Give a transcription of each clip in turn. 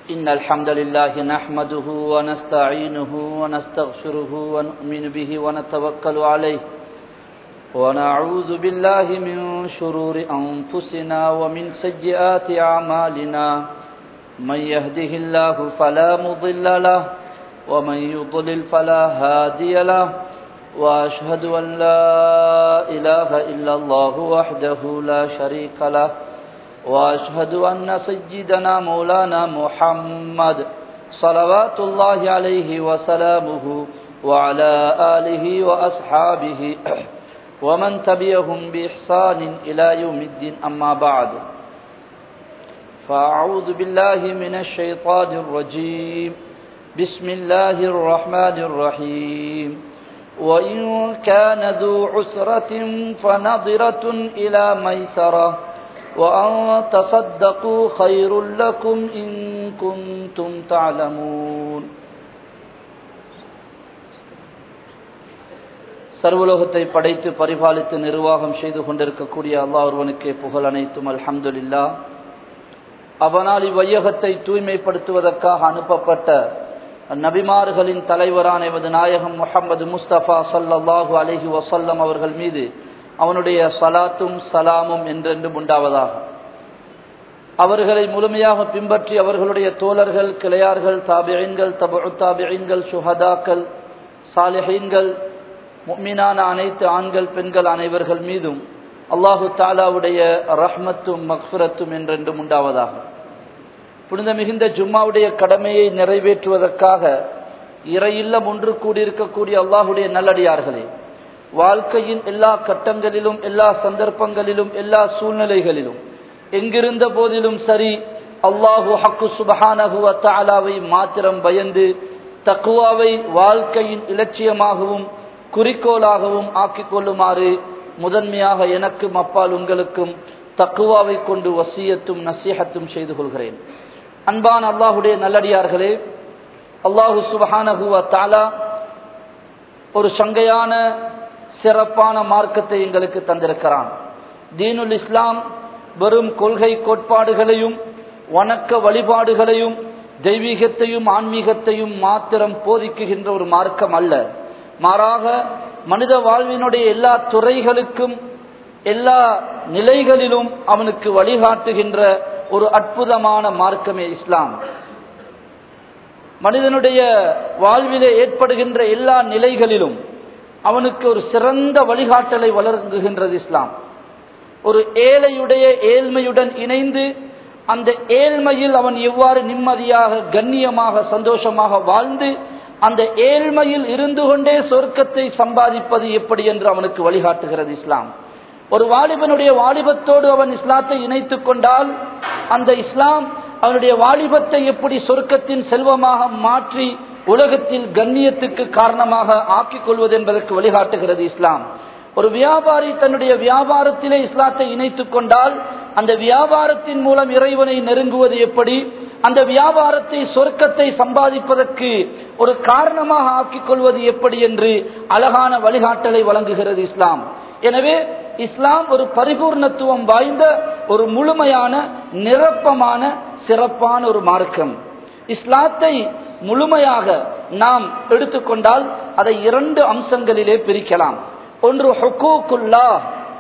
إن الحمد لله نحمده ونستعينه ونستغفره ونؤمن به ونتوكل عليه ونعوذ بالله من شرور أنفسنا ومن سيئات أعمالنا من يهده الله فلا مضل له ومن يضلل فلا هادي له وأشهد أن لا إله إلا الله وحده لا شريك له وأشهد أن سيدنا مولانا محمد صلوات الله عليه وسلامه وعلى آله وأصحابه ومن تبعهم بإحسان إلى يوم الدين أما بعد فأعوذ بالله من الشيطان الرجيم بسم الله الرحمن الرحيم وإن كان ذو عسرة فنظرة إلى ميسرة وأن تصدقوا خير لكم إن كنتم تعلمون சர்வலோகத்தை படைத்து பரிபாலித்து நிர்வாகம் செய்து கொண்டிருக்கக்கூடிய அல்லா ஒருவனுக்கே புகழ் அனைத்தும் அல்ஹம்துலில்லா அவனால் இவ்வையகத்தை தூய்மைப்படுத்துவதற்காக அனுப்பப்பட்ட நபிமார்களின் தலைவரான எமது நாயகம் முகமது முஸ்தபா சல்லாஹூ அலஹி வசல்லம் அவர்கள் மீது அவனுடைய சலாத்தும் சலாமும் என்றென்றும் உண்டாவதாக அவர்களை முழுமையாக பின்பற்றி அவர்களுடைய தோழர்கள் கிளையார்கள் தாபியன்கள் தபு தாபியன்கள் சுஹதாக்கள் சாலிஹீன்கள் முக்மினான அனைத்து ஆண்கள் பெண்கள் அனைவர்கள் மீதும் அல்லாஹு தாலாவுடைய ரஹ்மத்தும் மக்ஃபுரத்தும் என்றென்றும் உண்டாவதாக புனித மிகுந்த ஜும்மாவுடைய கடமையை நிறைவேற்றுவதற்காக இறையில்லம் ஒன்று கூடியிருக்கக்கூடிய அல்லாஹுடைய நல்லடியார்களே வாழ்க்கையின் எல்லா கட்டங்களிலும் எல்லா சந்தர்ப்பங்களிலும் எல்லா சூழ்நிலைகளிலும் எங்கிருந்த போதிலும் சரி அல்லாஹு ஹக்கு சுபஹானஹுவ தாலாவை மாத்திரம் பயந்து தக்குவாவை வாழ்க்கையின் இலட்சியமாகவும் குறிக்கோளாகவும் ஆக்கிக் கொள்ளுமாறு முதன்மையாக எனக்கும் அப்பால் உங்களுக்கும் தக்குவாவை கொண்டு வசியத்தும் நசீகத்தும் செய்து கொள்கிறேன் அன்பான் அல்லாஹுடைய நல்லடியார்களே அல்லாஹு சுபஹானஹுவ தாலா ஒரு சங்கையான சிறப்பான மார்க்கத்தை எங்களுக்கு தந்திருக்கிறான் தீனுல் இஸ்லாம் வெறும் கொள்கை கோட்பாடுகளையும் வணக்க வழிபாடுகளையும் தெய்வீகத்தையும் ஆன்மீகத்தையும் மாத்திரம் போதிக்குகின்ற ஒரு மார்க்கம் அல்ல மாறாக மனித வாழ்வினுடைய எல்லா துறைகளுக்கும் எல்லா நிலைகளிலும் அவனுக்கு வழிகாட்டுகின்ற ஒரு அற்புதமான மார்க்கமே இஸ்லாம் மனிதனுடைய வாழ்விலே ஏற்படுகின்ற எல்லா நிலைகளிலும் அவனுக்கு ஒரு சிறந்த வழிகாட்டலை வளர்ங்குகின்றது இஸ்லாம் ஒரு ஏழையுடைய ஏழ்மையுடன் இணைந்து அந்த ஏழ்மையில் அவன் எவ்வாறு நிம்மதியாக கண்ணியமாக சந்தோஷமாக வாழ்ந்து அந்த ஏழ்மையில் இருந்து கொண்டே சொர்க்கத்தை சம்பாதிப்பது எப்படி என்று அவனுக்கு வழிகாட்டுகிறது இஸ்லாம் ஒரு வாலிபனுடைய வாலிபத்தோடு அவன் இஸ்லாத்தை இணைத்துக் கொண்டால் அந்த இஸ்லாம் அவனுடைய வாலிபத்தை எப்படி சொர்க்கத்தின் செல்வமாக மாற்றி உலகத்தில் கண்ணியத்துக்கு காரணமாக ஆக்கிக் கொள்வது என்பதற்கு வழிகாட்டுகிறது இஸ்லாம் ஒரு வியாபாரி தன்னுடைய வியாபாரத்திலே இஸ்லாத்தை இணைத்துக் கொண்டால் அந்த வியாபாரத்தின் மூலம் இறைவனை நெருங்குவது எப்படி அந்த வியாபாரத்தை சொர்க்கத்தை சம்பாதிப்பதற்கு ஒரு காரணமாக ஆக்கிக் கொள்வது எப்படி என்று அழகான வழிகாட்டலை வழங்குகிறது இஸ்லாம் எனவே இஸ்லாம் ஒரு பரிபூர்ணத்துவம் வாய்ந்த ஒரு முழுமையான நிரப்பமான சிறப்பான ஒரு மார்க்கம் இஸ்லாத்தை முழுமையாக நாம் எடுத்துக்கொண்டால் அதை இரண்டு அம்சங்களிலே பிரிக்கலாம் ஒன்று ஹொக்கூக்குல்லா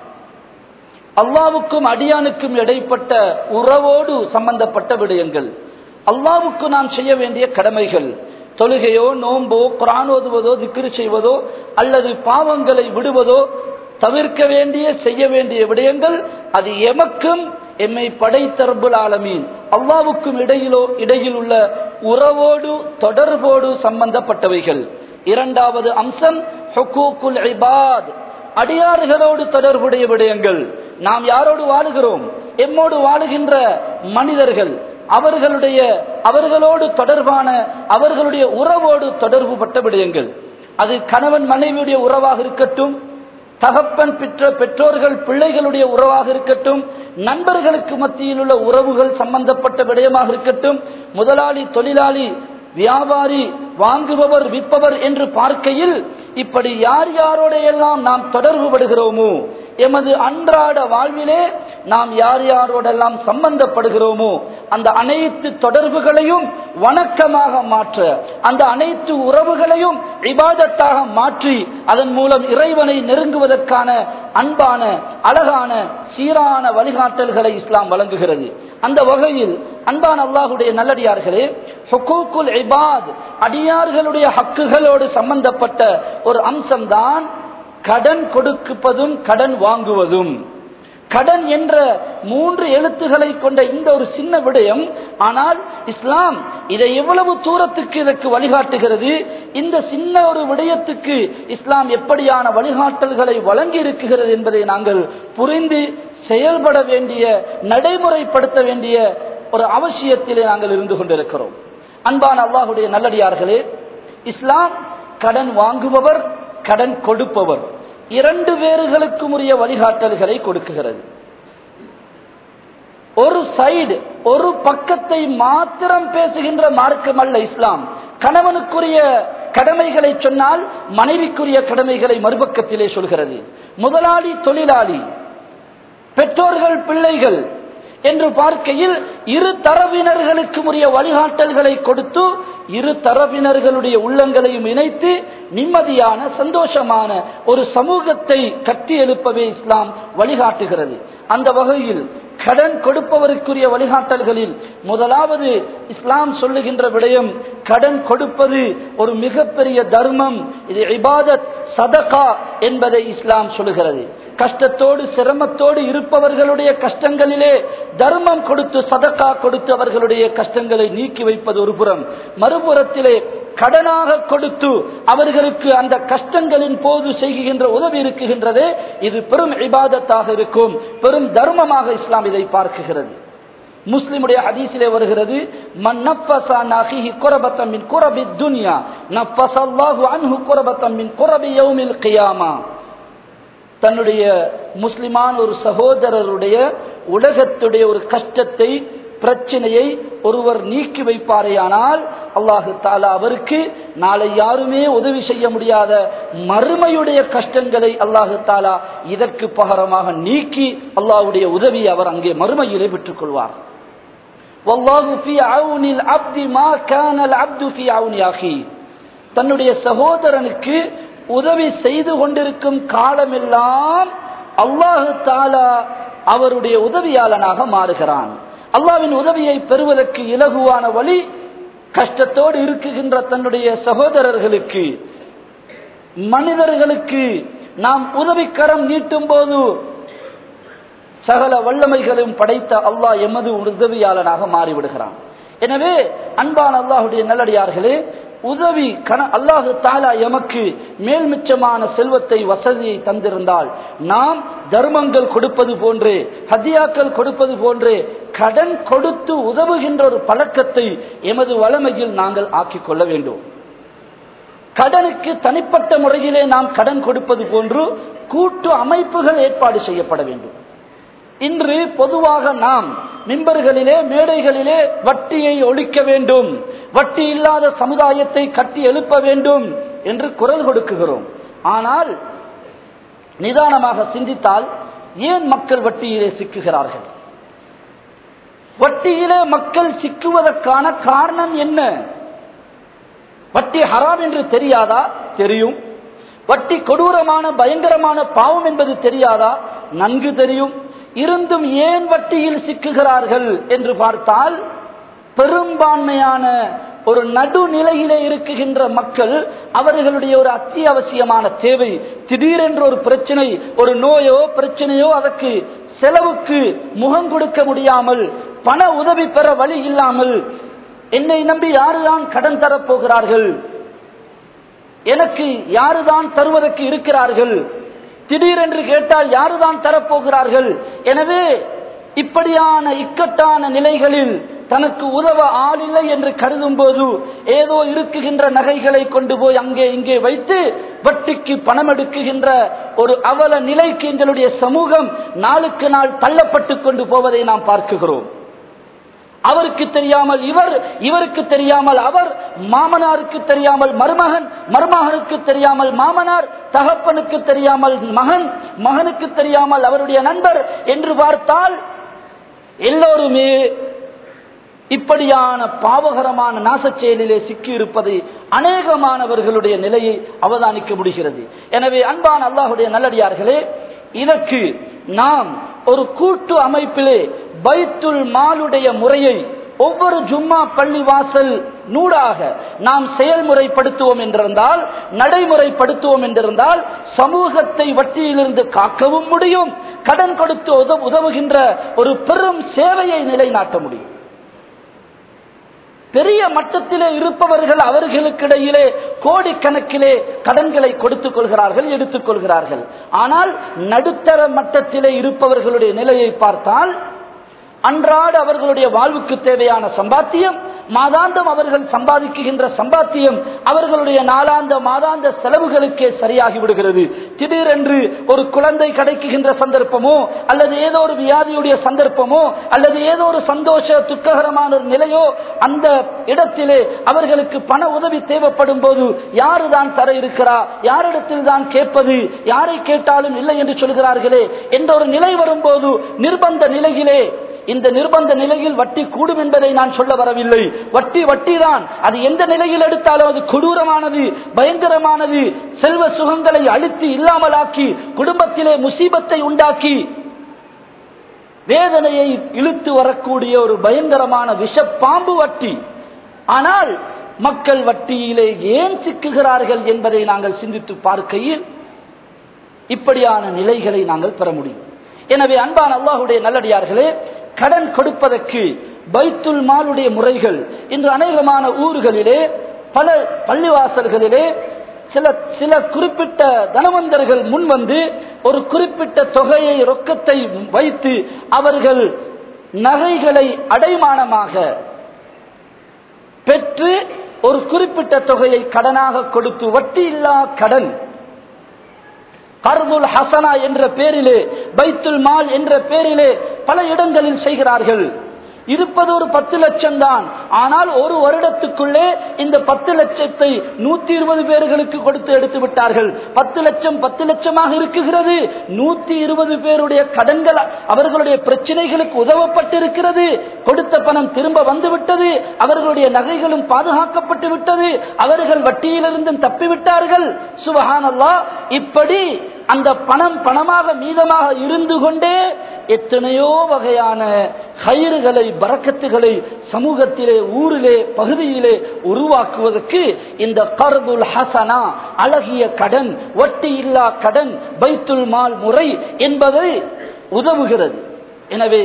அல்லாவுக்கும் அடியானுக்கும் இடைப்பட்ட உறவோடு சம்பந்தப்பட்ட விடயங்கள் அல்லாவுக்கு நாம் செய்ய வேண்டிய கடமைகள் தொழுகையோ நோம்போ குரான் ஓதுவதோ திக்ரு செய்வதோ அல்லது பாவங்களை விடுவதோ தவிர்க்க வேண்டிய செய்ய வேண்டிய விடயங்கள் அது எமக்கும் எம்மை படைத்தரபுல் ஆலமீன் அல்லாவுக்கும் இடையிலோ இடையில் உள்ள உறவோடு தொடர்போடு சம்பந்தப்பட்டவைகள் இரண்டாவது அம்சம் ஹொக்கூக்குல் இபாத் அடியாறுகளோடு தொடர்புடைய விடயங்கள் நாம் யாரோடு வாழுகிறோம் எம்மோடு வாழுகின்ற மனிதர்கள் அவர்களுடைய அவர்களோடு தொடர்பான அவர்களுடைய உறவோடு தொடர்பு பட்ட விடயங்கள் அது கணவன் மனைவியுடைய உறவாக இருக்கட்டும் தகப்பன் பெற்ற பெற்றோர்கள் பிள்ளைகளுடைய உறவாக இருக்கட்டும் நண்பர்களுக்கு மத்தியில் உள்ள உறவுகள் சம்பந்தப்பட்ட விடயமாக இருக்கட்டும் முதலாளி தொழிலாளி வியாபாரி வாங்குபவர் விற்பவர் என்று பார்க்கையில் இப்படி யார் யாரோட எல்லாம் நாம் தொடர்பு படுகிறோமோ எமது அன்றாட வாழ்விலே நாம் யார் யாரோடெல்லாம் சம்பந்தப்படுகிறோமோ அந்த அனைத்து தொடர்புகளையும் வணக்கமாக மாற்ற அந்த அனைத்து உறவுகளையும் இபாதத்தாக மாற்றி அதன் மூலம் இறைவனை நெருங்குவதற்கான அன்பான அழகான சீரான வழிகாட்டல்களை இஸ்லாம் வழங்குகிறது அந்த வகையில் அன்பான அல்லாஹுடைய நல்லடியார்களே ஹுகூக்குல் இபாத் அடியார்களுடைய ஹக்குகளோடு சம்பந்தப்பட்ட ஒரு அம்சம்தான் கடன் கொடுப்பதும் கடன் வாங்குவதும் கடன் என்ற மூன்று எழுத்துக்களை கொண்ட இந்த ஒரு சின்ன விடயம் ஆனால் இஸ்லாம் இதை எவ்வளவு தூரத்துக்கு இதற்கு வழிகாட்டுகிறது இந்த சின்ன ஒரு விடயத்துக்கு இஸ்லாம் எப்படியான வழிகாட்டல்களை வழங்கி இருக்குகிறது என்பதை நாங்கள் புரிந்து செயல்பட வேண்டிய நடைமுறைப்படுத்த வேண்டிய ஒரு அவசியத்திலே நாங்கள் இருந்து கொண்டிருக்கிறோம் அன்பான அல்லாஹுடைய நல்லடியார்களே இஸ்லாம் கடன் வாங்குபவர் கடன் கொடுப்பவர் இரண்டு பேர்களுக்கும் உரிய வழிகாட்டல்களை கொடுக்குகிறது ஒரு சைடு ஒரு பக்கத்தை மாத்திரம் பேசுகின்ற மார்க்கம் அல்ல இஸ்லாம் கணவனுக்குரிய கடமைகளை சொன்னால் மனைவிக்குரிய கடமைகளை மறுபக்கத்திலே சொல்கிறது முதலாளி தொழிலாளி பெற்றோர்கள் பிள்ளைகள் என்று பார்க்கையில் இரு தரவினர்களுக்கும் உரிய வழிகாட்டல்களை கொடுத்து இரு தரவினர்களுடைய உள்ளங்களையும் இணைத்து நிம்மதியான சந்தோஷமான ஒரு சமூகத்தை கட்டி எழுப்பவே இஸ்லாம் வழிகாட்டுகிறது அந்த வகையில் கடன் கொடுப்பவருக்குரிய வழிகாட்டல்களில் முதலாவது இஸ்லாம் சொல்லுகின்ற விடயம் கடன் கொடுப்பது ஒரு மிகப்பெரிய தர்மம் இது இபாதத் சதகா என்பதை இஸ்லாம் சொல்லுகிறது கஷ்டத்தோடு சிரமத்தோடு இருப்பவர்களுடைய கஷ்டங்களிலே தர்மம் கொடுத்து சதக்கா கொடுத்து அவர்களுடைய கஷ்டங்களை நீக்கி வைப்பது ஒரு புறம் மறுபுறத்திலே கடனாக கொடுத்து அவர்களுக்கு அந்த கஷ்டங்களின் போது செய்கின்ற உதவி இருக்குகின்றதே இது பெரும் இபாதத்தாக இருக்கும் பெரும் தர்மமாக இஸ்லாம் இதை பார்க்குகிறது முஸ்லிமுடைய ஹதீஸிலே வருகிறது மன் நஃபஸா நஹிஹி குரபத்தம் மின் குரபி துன்யா நஃபஸல்லாஹு அன்ஹு குரபத்தம் மின் குரபி யௌமில் கியாமா தன்னுடைய முஸ்லிமான ஒரு சகோதரருடைய உலகத்துடைய ஒரு கஷ்டத்தை பிரச்சனையை ஒருவர் நீக்கி வைப்பாரேயானால் அல்லாஹு தாலா அவருக்கு நாளை யாருமே உதவி செய்ய முடியாத மறுமையுடைய கஷ்டங்களை அல்லாஹு தாலா இதற்கு பகரமாக நீக்கி அல்லாஹுடைய உதவியை அவர் அங்கே மறுமையிலே பெற்றுக் கொள்வார் தன்னுடைய சகோதரனுக்கு உதவி செய்து கொண்டிருக்கும் காலமெல்லாம் அல்லாஹு தாலா அவருடைய உதவியாளனாக மாறுகிறான் அல்லாவின் உதவியை பெறுவதற்கு இலகுவான வழி கஷ்டத்தோடு இருக்குகின்ற தன்னுடைய சகோதரர்களுக்கு மனிதர்களுக்கு நாம் உதவிக்கரம் நீட்டும் போது சகல வல்லமைகளும் படைத்த அல்லாஹ் எமது உதவியாளனாக மாறிவிடுகிறான் எனவே அன்பான அல்லாஹுடைய நல்லடியார்களே உதவி கண அல்லாஹு தாலா எமக்கு மேல்மிச்சமான செல்வத்தை வசதியை தந்திருந்தால் நாம் தர்மங்கள் கொடுப்பது போன்றே ஹதியாக்கள் கொடுப்பது போன்றே கடன் கொடுத்து உதவுகின்ற ஒரு பழக்கத்தை எமது வளமையில் நாங்கள் ஆக்கிக் கொள்ள வேண்டும் கடனுக்கு தனிப்பட்ட முறையிலே நாம் கடன் கொடுப்பது போன்று கூட்டு அமைப்புகள் ஏற்பாடு செய்யப்பட வேண்டும் இன்று பொதுவாக நாம் மிம்பர்களிலே மேடைகளிலே வட்டியை ஒழிக்க வேண்டும் வட்டி இல்லாத சமுதாயத்தை கட்டி எழுப்ப வேண்டும் என்று குரல் கொடுக்குகிறோம் ஆனால் நிதானமாக சிந்தித்தால் ஏன் மக்கள் வட்டியிலே சிக்குகிறார்கள் வட்டியிலே மக்கள் சிக்குவதற்கான காரணம் என்ன வட்டி ஹராம் என்று தெரியாதா தெரியும் வட்டி கொடூரமான பயங்கரமான பாவம் என்பது தெரியாதா நன்கு தெரியும் இருந்தும் ஏன் வட்டியில் சிக்குகிறார்கள் என்று பார்த்தால் பெரும்பான்மையான ஒரு நடுநிலையிலே இருக்குகின்ற மக்கள் அவர்களுடைய ஒரு அத்தியாவசியமான தேவை திடீரென்று ஒரு பிரச்சனை ஒரு நோயோ பிரச்சனையோ அதற்கு செலவுக்கு முகம் கொடுக்க முடியாமல் பண உதவி பெற வழி இல்லாமல் என்னை நம்பி யாருதான் கடன் தரப்போகிறார்கள் எனக்கு யாருதான் தருவதற்கு இருக்கிறார்கள் திடீரென்று கேட்டால் யாருதான் தரப்போகிறார்கள் எனவே இப்படியான இக்கட்டான நிலைகளில் தனக்கு உதவ ஆளில்லை என்று கருதும் போது ஏதோ இருக்குகின்ற நகைகளை கொண்டு போய் அங்கே இங்கே வைத்து வட்டிக்கு பணம் எடுக்குகின்ற ஒரு அவல நிலைக்கு எங்களுடைய சமூகம் நாளுக்கு நாள் தள்ளப்பட்டு கொண்டு போவதை நாம் பார்க்குகிறோம் அவருக்கு தெரியாமல் இவர் இவருக்கு தெரியாமல் அவர் மாமனாருக்கு தெரியாமல் மருமகன் மருமகனுக்கு தெரியாமல் மாமனார் தகப்பனுக்கு தெரியாமல் மகன் மகனுக்கு தெரியாமல் அவருடைய நண்பர் என்று பார்த்தால் எல்லோருமே இப்படியான பாவகரமான நாசச் செயலிலே சிக்கி இருப்பது அநேகமானவர்களுடைய நிலையை அவதானிக்க முடிகிறது எனவே அன்பான அல்லாஹுடைய நல்லடியார்களே இதற்கு நாம் ஒரு கூட்டு அமைப்பிலே பைத்துல் மாலுடைய முறையை ஒவ்வொரு ஜும்மா பள்ளி வாசல் நூடாக நாம் செயல்முறைப்படுத்துவோம் என்றிருந்தால் நடைமுறைப்படுத்துவோம் என்றிருந்தால் சமூகத்தை வட்டியிலிருந்து காக்கவும் முடியும் கடன் கொடுத்து உதவு உதவுகின்ற ஒரு பெரும் சேவையை நிலைநாட்ட முடியும் பெரிய மட்டத்திலே இருப்பவர்கள் அவர்களுக்கிடையிலே கோடிக்கணக்கிலே கடன்களை கொடுத்துக் கொள்கிறார்கள் எடுத்துக் கொள்கிறார்கள் ஆனால் நடுத்தர மட்டத்திலே இருப்பவர்களுடைய நிலையை பார்த்தால் அன்றாட அவர்களுடைய வாழ்வுக்கு தேவையான சம்பாத்தியம் மாதாந்தம் அவர்கள் சம்பாதிக்குகின்ற சம்பாத்தியம் அவர்களுடைய நாளாந்த மாதாந்த செலவுகளுக்கே சரியாகி விடுகிறது திடீரென்று ஒரு குழந்தை கிடைக்குகின்ற சந்தர்ப்பமோ அல்லது ஏதோ ஒரு வியாதியுடைய சந்தர்ப்பமோ அல்லது ஏதோ ஒரு சந்தோஷ துக்ககரமான ஒரு நிலையோ அந்த இடத்திலே அவர்களுக்கு பண உதவி தேவைப்படும் போது யாரு தான் தர இருக்கிறா யாரிடத்தில் தான் கேட்பது யாரை கேட்டாலும் இல்லை என்று சொல்கிறார்களே என்ற ஒரு நிலை வரும்போது நிர்பந்த நிலையிலே இந்த நிர்பந்த நிலையில் வட்டி கூடும் என்பதை நான் சொல்ல வரவில்லை வட்டி வட்டி தான் அது எந்த நிலையில் எடுத்தாலும் அது கொடூரமானது பயங்கரமானது செல்வ சுகங்களை அழுத்தி இல்லாமலாக்கி குடும்பத்திலே முசீபத்தை உண்டாக்கி வேதனையை இழுத்து வரக்கூடிய ஒரு பயங்கரமான விஷப்பாம்பு வட்டி ஆனால் மக்கள் வட்டியிலே ஏன் சிக்குகிறார்கள் என்பதை நாங்கள் சிந்தித்து பார்க்கையில் இப்படியான நிலைகளை நாங்கள் பெற முடியும் எனவே அன்பான அல்லாஹுடைய நல்லடியார்களே கடன் கொடுப்பதற்கு பைத்துல் மாலுடைய முறைகள் இன்று அநேகமான ஊர்களிலே பல பள்ளிவாசல்களிலே சில சில குறிப்பிட்ட தனவந்தர்கள் முன் வந்து ஒரு குறிப்பிட்ட தொகையை ரொக்கத்தை வைத்து அவர்கள் நகைகளை அடைமானமாக பெற்று ஒரு குறிப்பிட்ட தொகையை கடனாக கொடுத்து வட்டி இல்லா கடன் கர்துல் ஹசனா என்ற பேரிலே பைத்துல் மால் என்ற பேரிலே பல இடங்களில் செய்கிறார்கள் இருப்பது ஒரு பத்து லட்சம் தான் ஆனால் ஒரு வருடத்துக்குள்ளே இந்த பத்து லட்சத்தை நூத்தி இருபது பேர்களுக்கு கொடுத்து எடுத்து விட்டார்கள் பத்து லட்சம் பத்து லட்சமாக இருக்குகிறது நூத்தி இருபது பேருடைய கடன்கள் அவர்களுடைய பிரச்சனைகளுக்கு உதவப்பட்டிருக்கிறது கொடுத்த பணம் திரும்ப வந்து விட்டது அவர்களுடைய நகைகளும் பாதுகாக்கப்பட்டு விட்டது அவர்கள் வட்டியிலிருந்து தப்பிவிட்டார்கள் சுபஹானல்லா இப்படி அந்த பணம் பணமாக மீதமாக இருந்து கொண்டே எத்தனையோ வகையான கயிறுகளை பறக்கத்துகளை சமூகத்திலே ஊரிலே பகுதியிலே உருவாக்குவதற்கு இந்த கர்துல் ஹசனா அழகிய கடன் வட்டி இல்லா கடன் பைத்துல் மால் முறை என்பதை உதவுகிறது எனவே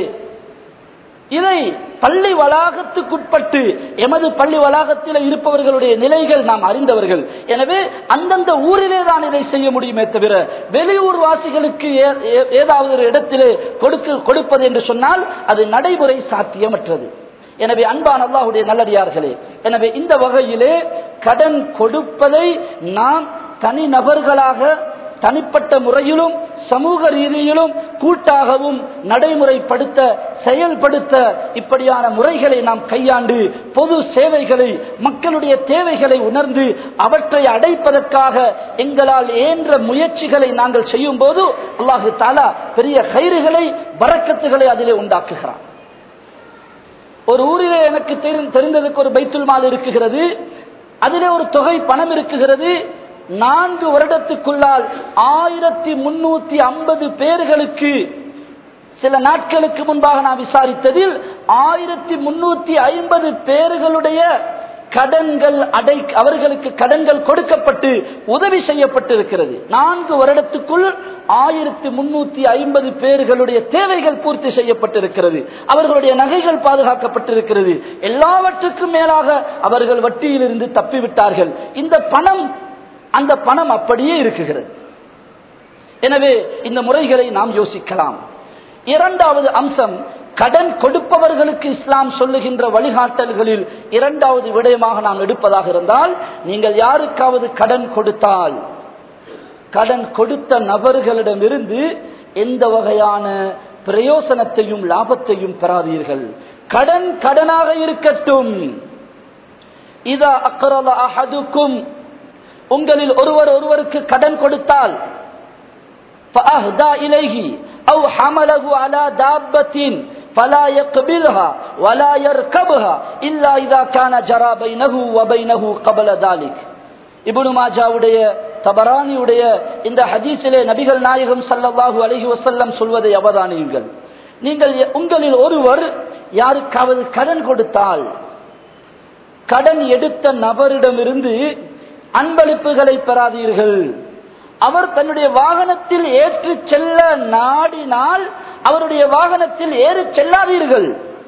இதை பள்ளி வளாகத்துக்குட்பட்டு எமது பள்ளி வளாகத்தில் இருப்பவர்களுடைய நிலைகள் நாம் அறிந்தவர்கள் எனவே அந்தந்த ஊரிலே தான் இதை செய்ய முடியுமே தவிர வெளியூர் வாசிகளுக்கு ஏதாவது ஒரு இடத்திலே கொடுக்க கொடுப்பது என்று சொன்னால் அது நடைமுறை சாத்தியமற்றது எனவே அன்பான் அல்லாஹுடைய நல்லடியார்களே எனவே இந்த வகையிலே கடன் கொடுப்பதை நாம் தனி நபர்களாக தனிப்பட்ட முறையிலும் சமூக ரீதியிலும் கூட்டாகவும் நடைமுறைப்படுத்த செயல்படுத்த இப்படியான முறைகளை நாம் கையாண்டு பொது சேவைகளை மக்களுடைய தேவைகளை உணர்ந்து அவற்றை அடைப்பதற்காக எங்களால் ஏன்ற முயற்சிகளை நாங்கள் செய்யும் போது அல்லாஹு தாலா பெரிய கயிறுகளை வரக்கத்துகளை அதிலே உண்டாக்குகிறான் ஒரு ஊரிலே எனக்கு தெரிந்ததுக்கு ஒரு பைத்துல் மால் இருக்குகிறது அதிலே ஒரு தொகை பணம் இருக்குகிறது நான்கு வருடத்துக்குள்ளால் ஆயிரத்தி முன்னூத்தி ஐம்பது பேர்களுக்கு சில நாட்களுக்கு முன்பாக நான் விசாரித்ததில் ஆயிரத்தி முன்னூத்தி ஐம்பது பேர்களுடைய கடன்கள் அடை அவர்களுக்கு கடன்கள் கொடுக்கப்பட்டு உதவி செய்யப்பட்டிருக்கிறது நான்கு வருடத்துக்குள் ஆயிரத்தி முன்னூத்தி ஐம்பது பேர்களுடைய தேவைகள் பூர்த்தி செய்யப்பட்டிருக்கிறது அவர்களுடைய நகைகள் பாதுகாக்கப்பட்டிருக்கிறது எல்லாவற்றுக்கும் மேலாக அவர்கள் வட்டியிலிருந்து தப்பிவிட்டார்கள் இந்த பணம் அந்த பணம் அப்படியே இருக்குகிறது எனவே இந்த முறைகளை நாம் யோசிக்கலாம் இரண்டாவது அம்சம் கடன் கொடுப்பவர்களுக்கு இஸ்லாம் சொல்லுகின்ற வழிகாட்டல்களில் இரண்டாவது விடயமாக நாம் எடுப்பதாக இருந்தால் நீங்கள் யாருக்காவது கடன் கொடுத்தால் கடன் கொடுத்த நபர்களிடமிருந்து எந்த வகையான பிரயோசனத்தையும் லாபத்தையும் பெறாதீர்கள் கடன் கடனாக இருக்கட்டும் இதா அக்கரல அஹதுக்கும் உங்களில் ஒருவர் ஒருவருக்கு கடன் கொடுத்தால் فأهدى إليه أو حمله على دابة فلا يقبلها ولا يركبها إلا إذا كان جرى بينه وبينه قبل ذلك இப்னு மாஜாவுடைய தபரானியுடைய இந்த ஹதீஸிலே நபிகள் நாயகம் ஸல்லல்லாஹு அலைஹி வஸல்லம் சொல்வதை அவதானியுங்கள் நீங்கள் உங்களில் ஒருவர் யாருக்காவது கடன் கொடுத்தால் கடன் எடுத்த நபரிடமிருந்து அன்பளிப்புகளை பெறாதீர்கள் அவர் தன்னுடைய வாகனத்தில் ஏற்று செல்ல நாடினால் அவருடைய வாகனத்தில் ஏறி செல்லாதீர்கள்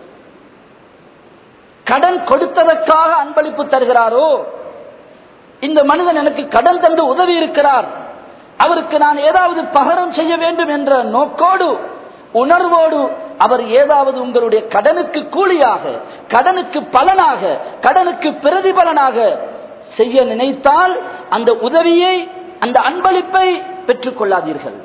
கடன் கொடுத்ததற்காக அன்பளிப்பு தருகிறாரோ இந்த மனிதன் எனக்கு கடன் தந்து உதவி இருக்கிறார் அவருக்கு நான் ஏதாவது பகரம் செய்ய வேண்டும் என்ற நோக்கோடு உணர்வோடு அவர் ஏதாவது உங்களுடைய கடனுக்கு கூலியாக கடனுக்கு பலனாக கடனுக்கு பிரதிபலனாக செய்ய நினைத்தால் அந்த உதவியை அந்த அன்பளிப்பை பெற்றுக் கொள்ளாதீர்கள்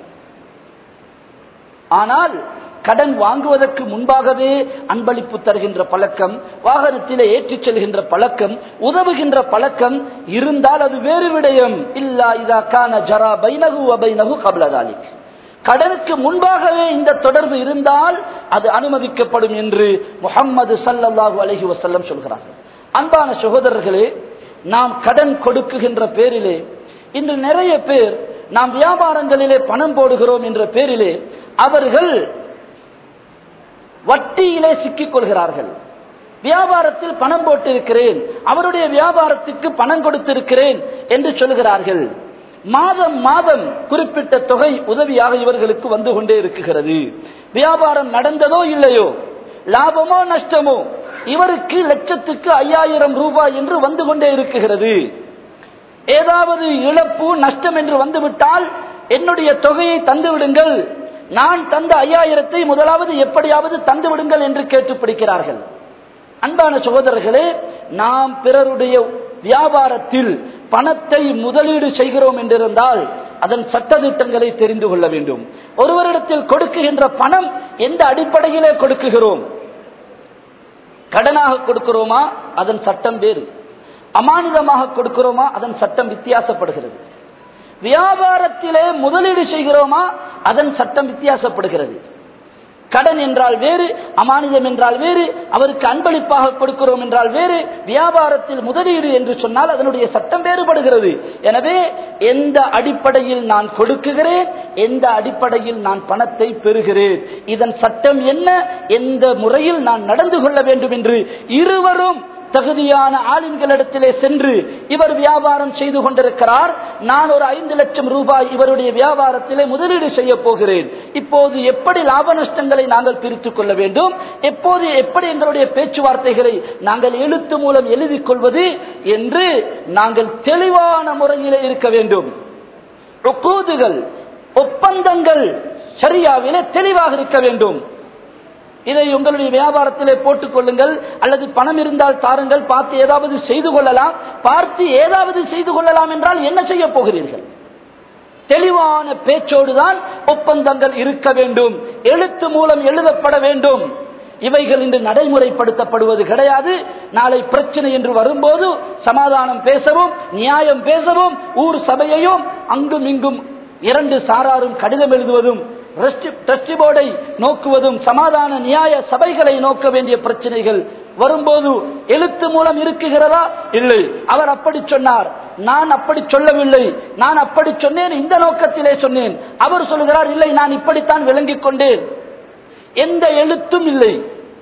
ஆனால் கடன் வாங்குவதற்கு முன்பாகவே அன்பளிப்பு தருகின்ற பழக்கம் வாகனத்திலே ஏற்றிச் செல்கின்ற பழக்கம் உதவுகின்ற பழக்கம் இருந்தால் அது வேறு விடயம் இல்லா இதா கான ஜரா பைனகு அபைனகு கபலதாலிக் கடனுக்கு முன்பாகவே இந்த தொடர்பு இருந்தால் அது அனுமதிக்கப்படும் என்று முகம்மது சல்லல்லாஹு அலஹி வசல்லம் சொல்கிறார்கள் அன்பான சகோதரர்களே நாம் கடன் கொடுக்குகின்ற பேரிலே இன்று நிறைய பேர் நாம் வியாபாரங்களிலே பணம் போடுகிறோம் என்ற பேரிலே அவர்கள் வட்டியிலே சிக்கிக் கொள்கிறார்கள் வியாபாரத்தில் பணம் போட்டிருக்கிறேன் அவருடைய வியாபாரத்துக்கு பணம் கொடுத்திருக்கிறேன் என்று சொல்கிறார்கள் மாதம் மாதம் குறிப்பிட்ட தொகை உதவியாக இவர்களுக்கு வந்து கொண்டே இருக்குகிறது வியாபாரம் நடந்ததோ இல்லையோ லாபமோ நஷ்டமோ இவருக்கு லட்சத்துக்கு ஐயாயிரம் ரூபாய் என்று வந்து கொண்டே இருக்குகிறது ஏதாவது இழப்பு நஷ்டம் என்று வந்துவிட்டால் என்னுடைய தொகையை தந்து விடுங்கள் நான் தந்த ஐயாயிரத்தை முதலாவது எப்படியாவது தந்து விடுங்கள் என்று கேட்டு பிடிக்கிறார்கள் அன்பான சகோதரர்களே நாம் பிறருடைய வியாபாரத்தில் பணத்தை முதலீடு செய்கிறோம் என்றிருந்தால் அதன் சட்டத்திட்டங்களை தெரிந்து கொள்ள வேண்டும் ஒருவரிடத்தில் கொடுக்குகின்ற பணம் எந்த அடிப்படையிலே கொடுக்குகிறோம் கடனாக கொடுக்கிறோமா அதன் சட்டம் வேறு அமானிதமாக கொடுக்கிறோமா அதன் சட்டம் வித்தியாசப்படுகிறது வியாபாரத்திலே முதலீடு செய்கிறோமா அதன் சட்டம் வித்தியாசப்படுகிறது கடன் என்றால் வேறு அமானிதம் என்றால் வேறு அவருக்கு அன்பளிப்பாக கொடுக்கிறோம் என்றால் வேறு வியாபாரத்தில் முதலீடு என்று சொன்னால் அதனுடைய சட்டம் வேறுபடுகிறது எனவே எந்த அடிப்படையில் நான் கொடுக்குகிறேன் எந்த அடிப்படையில் நான் பணத்தை பெறுகிறேன் இதன் சட்டம் என்ன எந்த முறையில் நான் நடந்து கொள்ள வேண்டும் என்று இருவரும் தகுதியான ஆளுங்களிடத்திலே சென்று இவர் வியாபாரம் செய்து கொண்டிருக்கிறார் நான் ஒரு ஐந்து லட்சம் ரூபாய் இவருடைய வியாபாரத்திலே முதலீடு செய்ய போகிறேன் இப்போது எப்படி லாப நஷ்டங்களை நாங்கள் பிரித்துக் கொள்ள வேண்டும் எப்போது எப்படி எங்களுடைய பேச்சுவார்த்தைகளை நாங்கள் எழுத்து மூலம் எழுதிக் கொள்வது என்று நாங்கள் தெளிவான முறையிலே இருக்க வேண்டும் ஒப்பந்தங்கள் ஒப்பந்தங்கள் சரியாவிலே தெளிவாக இருக்க வேண்டும் இதை உங்களுடைய வியாபாரத்திலே போட்டுக் கொள்ளுங்கள் அல்லது பணம் இருந்தால் தாருங்கள் பார்த்து ஏதாவது செய்து கொள்ளலாம் பார்த்து ஏதாவது செய்து கொள்ளலாம் என்றால் என்ன செய்ய போகிறீர்கள் தெளிவான பேச்சோடுதான் ஒப்பந்தங்கள் இருக்க வேண்டும் எழுத்து மூலம் எழுதப்பட வேண்டும் இவைகள் இன்று நடைமுறைப்படுத்தப்படுவது கிடையாது நாளை பிரச்சனை என்று வரும்போது சமாதானம் பேசவும் நியாயம் பேசவும் ஊர் சபையையும் அங்கும் இங்கும் இரண்டு சாராரும் கடிதம் எழுதுவதும் டெஸ்டி போர்டை நோக்குவதும் சமாதான நியாய சபைகளை நோக்க வேண்டிய பிரச்சனைகள் வரும்போது எழுத்து மூலம் இருக்குகிறதா இல்லை அவர் அப்படி சொன்னார் நான் அப்படி சொல்லவில்லை நான் அப்படி சொன்னேன் இந்த நோக்கத்திலே சொன்னேன் அவர் சொல்லுகிறார் இல்லை நான் இப்படித்தான் விளங்கிக் கொண்டேன் எந்த எழுத்தும் இல்லை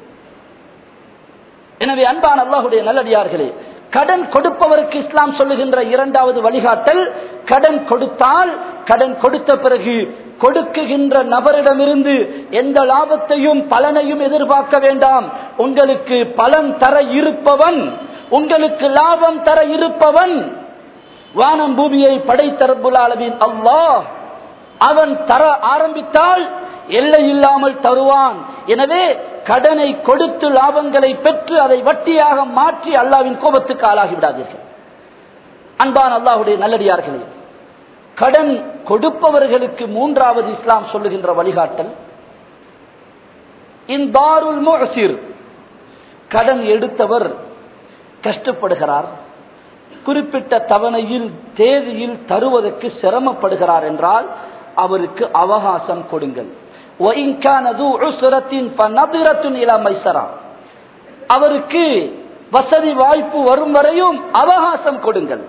எனவே அன்பான அல்லாஹுடைய நல்லடியார்களே கடன் கொடுப்பவருக்கு இஸ்லாம் சொல்லுகின்ற இரண்டாவது வழிகாட்டல் கடன் கொடுத்தால் கடன் கொடுத்த பிறகு கொடுக்குகின்ற நபரிடமிருந்து எந்த லாபத்தையும் பலனையும் எதிர்பார்க்க வேண்டாம் உங்களுக்கு பலன் தர இருப்பவன் உங்களுக்கு லாபம் தர இருப்பவன் வானம் பூமியை படைத்தரப்புல் அளவின் அல்லாஹ் அவன் தர ஆரம்பித்தால் எல்லை இல்லாமல் தருவான் எனவே கடனை கொடுத்து லாபங்களை பெற்று அதை வட்டியாக மாற்றி அல்லாவின் கோபத்துக்கு ஆளாகி விடாதீர்கள் அன்பான் அல்லாஹுடைய நல்லடியார்களே கடன் கொடுப்பவர்களுக்கு மூன்றாவது இஸ்லாம் சொல்லுகின்ற வழிகாட்டல் இந்தாருல் முஹசிர் கடன் எடுத்தவர் கஷ்டப்படுகிறார் குறிப்பிட்ட தவணையில் தேதியில் தருவதற்கு சிரமப்படுகிறார் என்றால் அவருக்கு அவகாசம் கொடுங்கள் அவருக்கு வசதி வாய்ப்பு வரும் வரையும் அவகாசம் கொடுங்கள்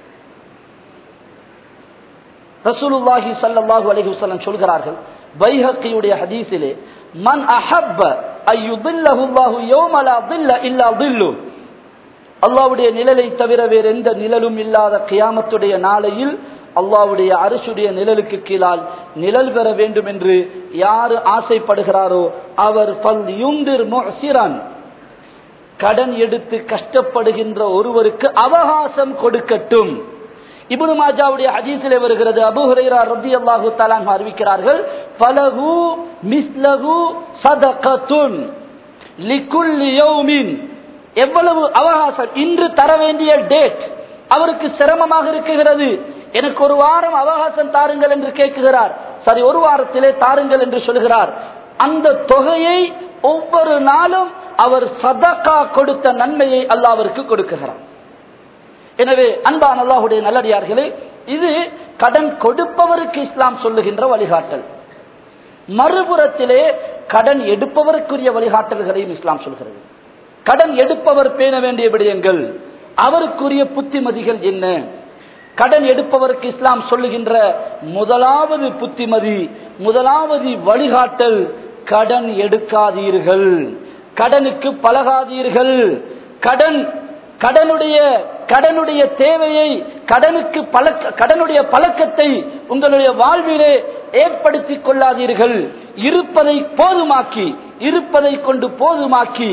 ரசூலுல்லாஹி சல்லாஹூ அலஹி வசல்லம் சொல்கிறார்கள் பைஹக்கியுடைய ஹதீஸிலே மன் அஹப்ப ஐயுபில்லஹுல்லாஹு யோமலா தில்ல இல்லா தில்லு அல்லாவுடைய நிழலை தவிர வேறு எந்த நிழலும் இல்லாத கியாமத்துடைய நாளையில் அல்லாவுடைய அரசுடைய நிழலுக்கு கீழால் நிழல் பெற வேண்டும் என்று யாரு ஆசைப்படுகிறாரோ அவர் பல் யுந்திர் முசிரன் கடன் எடுத்து கஷ்டப்படுகின்ற ஒருவருக்கு அவகாசம் கொடுக்கட்டும் இபுனு மாஜாவுடைய ஹதீஸிலே வருகிறது அபு ஹுரைரா ரத்தி அல்லாஹு தலான் அறிவிக்கிறார்கள் பலகு மிஸ்லகு சதகத்துன் லிகுல்லி யௌமின் எவ்வளவு அவகாசம் இன்று தர வேண்டிய டேட் அவருக்கு சிரமமாக இருக்குகிறது எனக்கு ஒரு வாரம் அவகாசம் தாருங்கள் என்று கேட்குகிறார் சரி ஒரு வாரத்திலே தாருங்கள் என்று சொல்கிறார் அந்த தொகையை ஒவ்வொரு நாளும் அவர் சதக்கா கொடுத்த நன்மையை அல்லாவிற்கு கொடுக்குகிறார் எனவே அன்பான் அல்லாஹுடைய நல்லடியார்களே இது கடன் கொடுப்பவருக்கு இஸ்லாம் சொல்லுகின்ற வழிகாட்டல் மறுபுறத்திலே கடன் எடுப்பவருக்குரிய வழிகாட்டல்களையும் இஸ்லாம் சொல்கிறது கடன் எடுப்பவர் பேண வேண்டிய விடயங்கள் அவருக்குரிய புத்திமதிகள் என்ன கடன் எடுப்பவருக்கு இஸ்லாம் சொல்லுகின்ற முதலாவது புத்திமதி முதலாவது வழிகாட்டல் கடன் எடுக்காதீர்கள் கடனுக்கு பழகாதீர்கள் கடன் கடனுடைய கடனுடைய தேவையை கடனுக்கு பழக்க கடனுடைய பழக்கத்தை உங்களுடைய வாழ்விலே ஏற்படுத்திக் கொள்ளாதீர்கள் இருப்பதை போதுமாக்கி இருப்பதை கொண்டு போதுமாக்கி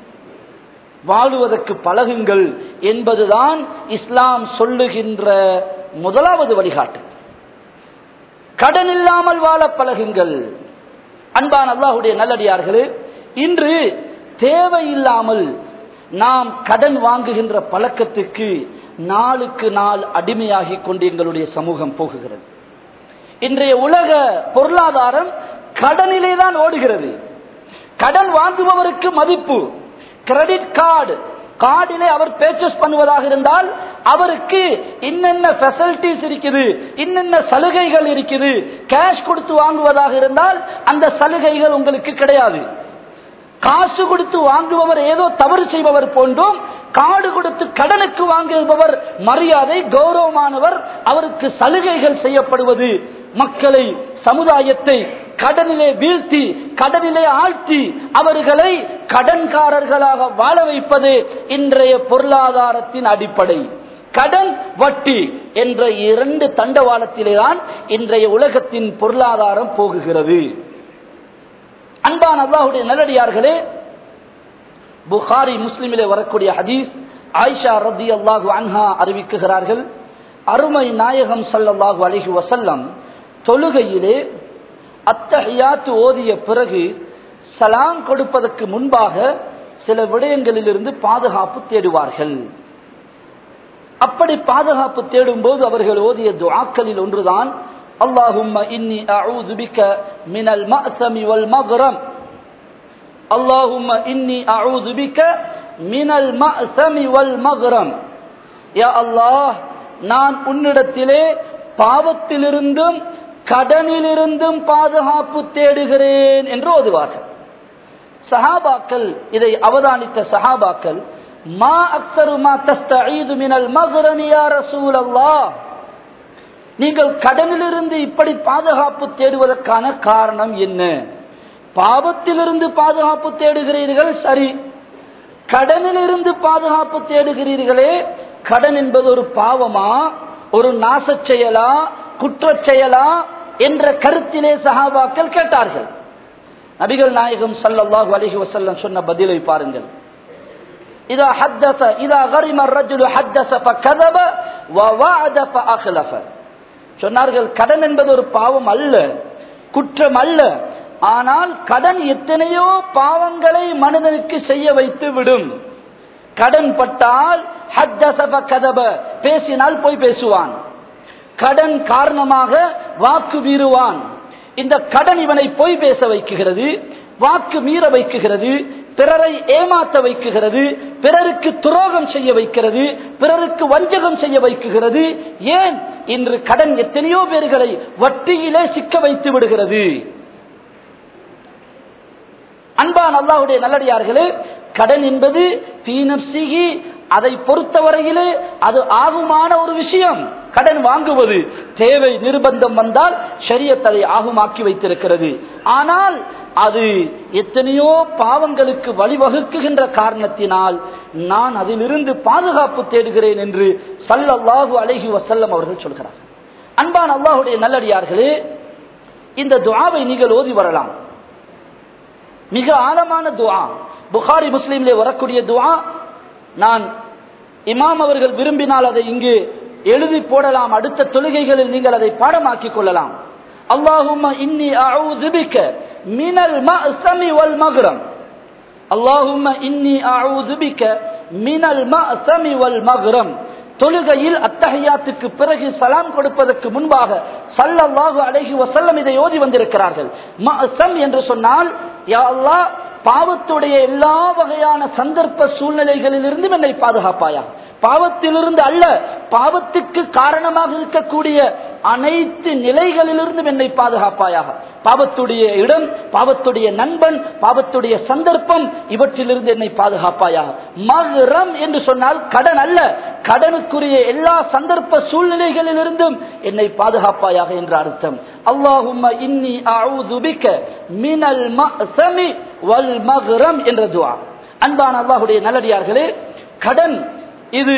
வாழுவதற்கு பழகுங்கள் என்பதுதான் இஸ்லாம் சொல்லுகின்ற முதலாவது வழிகாட்டு கடன் இல்லாமல் வாழ பழகுங்கள் அன்பான் அல்லாஹுடைய நல்லடியார்களே இன்று தேவையில்லாமல் நாம் கடன் வாங்குகின்ற பழக்கத்துக்கு நாளுக்கு நாள் அடிமையாகி கொண்டு எங்களுடைய சமூகம் போகுகிறது இன்றைய உலக பொருளாதாரம் கடனிலே தான் ஓடுகிறது கடன் வாங்குபவருக்கு மதிப்பு கிரெடிட் கார்டு கார்டிலே அவர் பர்ச்சேஸ் பண்ணுவதாக இருந்தால் அவருக்கு இன்னென்ன ஃபெசிலிட்டிஸ் இருக்குது இன்னென்ன சலுகைகள் இருக்குது கேஷ் கொடுத்து வாங்குவதாக இருந்தால் அந்த சலுகைகள் உங்களுக்கு கிடையாது காசு கொடுத்து வாங்குபவர் ஏதோ தவறு செய்பவர் போன்றும் காடு கொடுத்து கடனுக்கு வாங்குபவர் மரியாதை கௌரவமானவர் அவருக்கு சலுகைகள் செய்யப்படுவது மக்களை சமுதாயத்தை கடனிலே வீழ்த்தி கடனிலே ஆழ்த்தி அவர்களை கடன்காரர்களாக வாழ வைப்பது இன்றைய பொருளாதாரத்தின் அடிப்படை கடன் வட்டி என்ற இரண்டு தண்டவாளத்திலேதான் இன்றைய உலகத்தின் பொருளாதாரம் போகுகிறது அன்பான் அல்லாஹுடைய நல்லடியார்களே புகாரி முஸ்லிமிலே வரக்கூடிய ஹதீஸ் ஆயிஷா ரத்தி அல்லாஹு அன்ஹா அறிவிக்குகிறார்கள் அருமை நாயகம் சல்லல்லாஹு அலிஹி வசல்லம் தொழுகையிலே அத்தஹியாத்து ஓதிய பிறகு சலாம் கொடுப்பதற்கு முன்பாக சில விடயங்களிலிருந்து பாதுகாப்பு தேடுவார்கள் அப்படி பாதுகாப்பு தேடும் போது அவர்கள் ஓதிய துஆக்களில் ஒன்றுதான் اللهم إني أعوذ بك من المأثم والمغرم اللهم إني أعوذ بك من المأثم والمغرم يا الله நான் உன்னிடத்திலே பாவத்திலிருந்தும் கடனிலிருந்தும் பாதுகாப்பு தேடுகிறேன் என்று ஓதுவார்கள் சஹாபாக்கள் இதை அவதானித்த சஹாபாக்கள் மா அக்தரு மா தஸ்தஈது மினல் மக்ரமி யா ரசூலல்லாஹ் நீங்கள் கடனிலிருந்து இப்படி பாதுகாப்பு தேடுவதற்கான காரணம் என்ன பாவத்திலிருந்து பாதுகாப்பு தேடுகிறீர்கள் சரி கடனிலிருந்து பாதுகாப்பு தேடுகிறீர்களே கடன் என்பது ஒரு பாவமா ஒரு நாச செயலா குற்றச் செயலா என்ற கருத்திலே சஹாபாக்கள் கேட்டார்கள் நபிகள் நாயகம் சல்லல்லாஹு அலைஹி வஸல்லம் சொன்ன பதிலை பாருங்கள் இதா ஹத்தஸ இதா கரிம الرجل حدث فكذب ووعد فاخلف சொன்னார்கள் கடன் என்பது ஒரு பாவம் அல்ல குற்றம் அல்ல ஆனால் கடன் எத்தனையோ பாவங்களை மனிதனுக்கு செய்ய வைத்து விடும் கடன் பட்டால் கதப பேசினால் போய் பேசுவான் கடன் காரணமாக வாக்கு மீறுவான் இந்த கடன் இவனை பொய் பேச வைக்குகிறது வாக்கு மீற வைக்குகிறது பிறரை ஏமாற்ற வைக்குகிறது பிறருக்கு துரோகம் செய்ய வைக்கிறது பிறருக்கு வஞ்சகம் செய்ய வைக்குகிறது ஏன் இன்று கடன் எத்தனையோ பேர்களை வட்டியிலே சிக்க வைத்து விடுகிறது அன்பான் அல்லாஹுடைய நல்லடியார்களே கடன் என்பது பீனப்சிகி அதை பொறுத்தவரையிலே அது ஆகுமான ஒரு விஷயம் கடன் வாங்குவது தேவை நிர்பந்தம் வந்தால் ஷரியத் அதை ஆகுமாக்கி வைத்திருக்கிறது ஆனால் அது எத்தனையோ பாவங்களுக்கு வழிவகுக்குகின்ற காரணத்தினால் நான் அதிலிருந்து பாதுகாப்பு தேடுகிறேன் என்று சல்லல்லாஹு அலைஹி வசல்லம் அவர்கள் சொல்கிறார் அன்பான் அல்லாஹுடைய நல்லடியார்களே இந்த துவாவை நீங்கள் ஓதி வரலாம் மிக ஆழமான துவா புகாரி முஸ்லீம்ல வரக்கூடிய துவா நான் இமாம் அவர்கள் விரும்பினால் அதை இங்கு எழுதி போடலாம் அடுத்த தொழுகைகளில் நீங்கள் அதை பாடமாக்கிக் கொள்ளலாம் அல்லாஹும்ம இன்னி அஊது பிக மினல் மஅஸமி வல் மக்ரம் அல்லாஹும்ம இன்னி அஊது பிக மினல் மஅஸமி வல் மக்ரம் தொழுகையில் அத்தகையாத்துக்கு பிறகு சலாம் கொடுப்பதற்கு முன்பாக சல்லல்லாஹு அலைஹி வசல்லம் இதை ஓதி வந்திருக்கிறார்கள் மஅஸம் என்று சொன்னால் யா அல்லாஹ் பாவத்துடைய எல்லா வகையான சந்தர்ப்ப சூழ்நிலைகளிலிருந்தும் என்னை பாதுகாப்பாயா பாவத்திலிருந்து அல்ல பாவத்துக்கு காரணமாக இருக்கக்கூடிய அனைத்து நிலைகளிலிருந்தும் என்னை பாதுகாப்பாயாக பாவத்துடைய இடம் பாவத்துடைய நண்பன் பாவத்துடைய சந்தர்ப்பம் இவற்றிலிருந்து என்னை பாதுகாப்பாயாக மகரம் என்று சொன்னால் கடன் அல்ல கடனுக்குரிய எல்லா சந்தர்ப்ப சூழ்நிலைகளிலிருந்தும் என்னை பாதுகாப்பாயாக என்ற அர்த்தம் அல்லாஹும்ம இன்னி அஊது பிக மினல் மஅஸமி வல் மக்ரம் என்ற துஆ அன்பான அல்லாஹ்வுடைய நல்லடியார்களே கடன் இது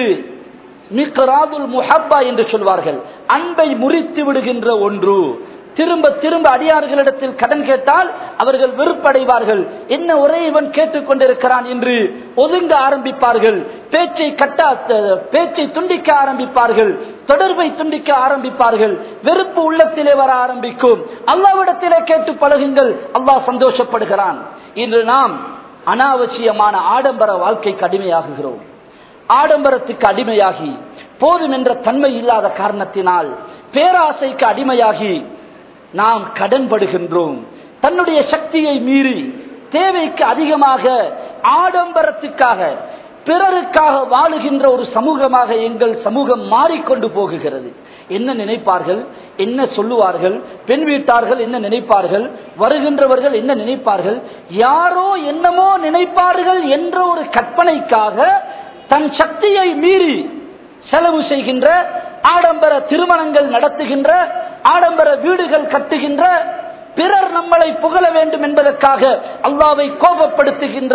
மிக்ராதுல் முஹப்பா என்று சொல்வார்கள் அன்பை முறித்து விடுகின்ற ஒன்று திரும்ப திரும்ப அடியார்களிடத்தில் கடன் கேட்டால் அவர்கள் வெறுப்படைவார்கள் என்ன ஒரே இவன் கேட்டுக்கொண்டிருக்கிறான் என்று ஒதுங்க ஆரம்பிப்பார்கள் பேச்சை கட்டா பேச்சை துண்டிக்க ஆரம்பிப்பார்கள் தொடர்பை துண்டிக்க ஆரம்பிப்பார்கள் வெறுப்பு உள்ளத்திலே வர ஆரம்பிக்கும் அல்லாவிடத்திலே கேட்டு பழகுங்கள் அல்லாஹ் சந்தோஷப்படுகிறான் இன்று நாம் அனாவசியமான ஆடம்பர வாழ்க்கைக்கு அடிமையாகுகிறோம் ஆடம்பரத்துக்கு அடிமையாகி போதும் என்ற தன்மை இல்லாத காரணத்தினால் பேராசைக்கு அடிமையாகி நாம் கடன்படுகின்றோம் தன்னுடைய சக்தியை மீறி தேவைக்கு அதிகமாக ஆடம்பரத்துக்காக பிறருக்காக வாழுகின்ற ஒரு சமூகமாக எங்கள் சமூகம் மாறிக்கொண்டு போகுகிறது என்ன நினைப்பார்கள் என்ன சொல்லுவார்கள் பெண் வீட்டார்கள் என்ன நினைப்பார்கள் வருகின்றவர்கள் என்ன நினைப்பார்கள் யாரோ என்னமோ நினைப்பார்கள் என்ற ஒரு கற்பனைக்காக தன் சக்தியை மீறி செலவு செய்கின்ற ஆடம்பர திருமணங்கள் நடத்துகின்ற ஆடம்பர வீடுகள் கட்டுகின்ற பிறர் நம்மளை புகழ வேண்டும் என்பதற்காக அல்லாவை கோபப்படுத்துகின்ற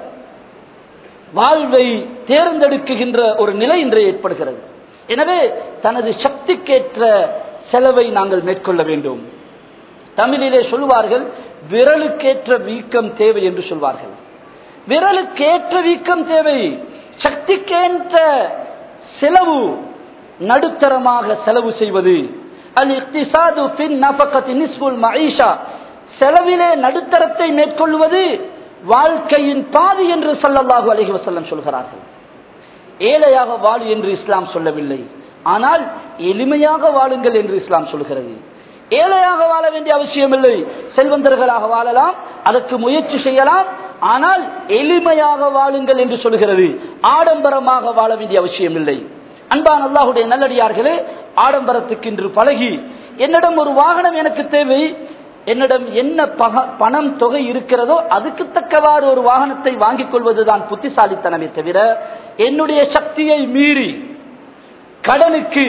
வாழ்வை தேர்ந்தெடுக்குகின்ற ஒரு நிலை இன்று ஏற்படுகிறது எனவே தனது சக்திக்கேற்ற செலவை நாங்கள் மேற்கொள்ள வேண்டும் தமிழிலே சொல்வார்கள் விரலுக்கேற்ற வீக்கம் தேவை என்று சொல்வார்கள் விரலுக்கேற்ற வீக்கம் தேவை சக்திக்கேற்ற செலவு நடுத்தரமாக செலவு செய்வது அல் இக்திசாது பின் நபக்கத்தி நிஸ்புல் மஈஷா செலவிலே நடுத்தரத்தை மேற்கொள்வது வாழ்க்கையின் பாதி என்று சல்லல்லாஹு அலஹி வசல்லம் சொல்கிறார்கள் ஏழையாக வாழு என்று இஸ்லாம் சொல்லவில்லை ஆனால் எளிமையாக வாழுங்கள் என்று இஸ்லாம் சொல்கிறது ஏழையாக வாழ வேண்டிய அவசியம் இல்லை செல்வந்தர்களாக வாழலாம் அதற்கு முயற்சி செய்யலாம் ஆனால் எளிமையாக வாழுங்கள் என்று சொல்கிறது ஆடம்பரமாக வாழ வேண்டிய அவசியம் இல்லை அன்பான் அல்லாஹுடைய நல்லடியார்களே ஆடம்பரத்துக்கு இன்று பழகி என்னிடம் ஒரு வாகனம் எனக்கு தேவை என்னிடம் என்ன பணம் தொகை இருக்கிறதோ அதுக்கு தக்கவாறு ஒரு வாகனத்தை வாங்கிக் கொள்வதுதான் புத்திசாலித்தனமே தவிர என்னுடைய சக்தியை மீறி கடனுக்கு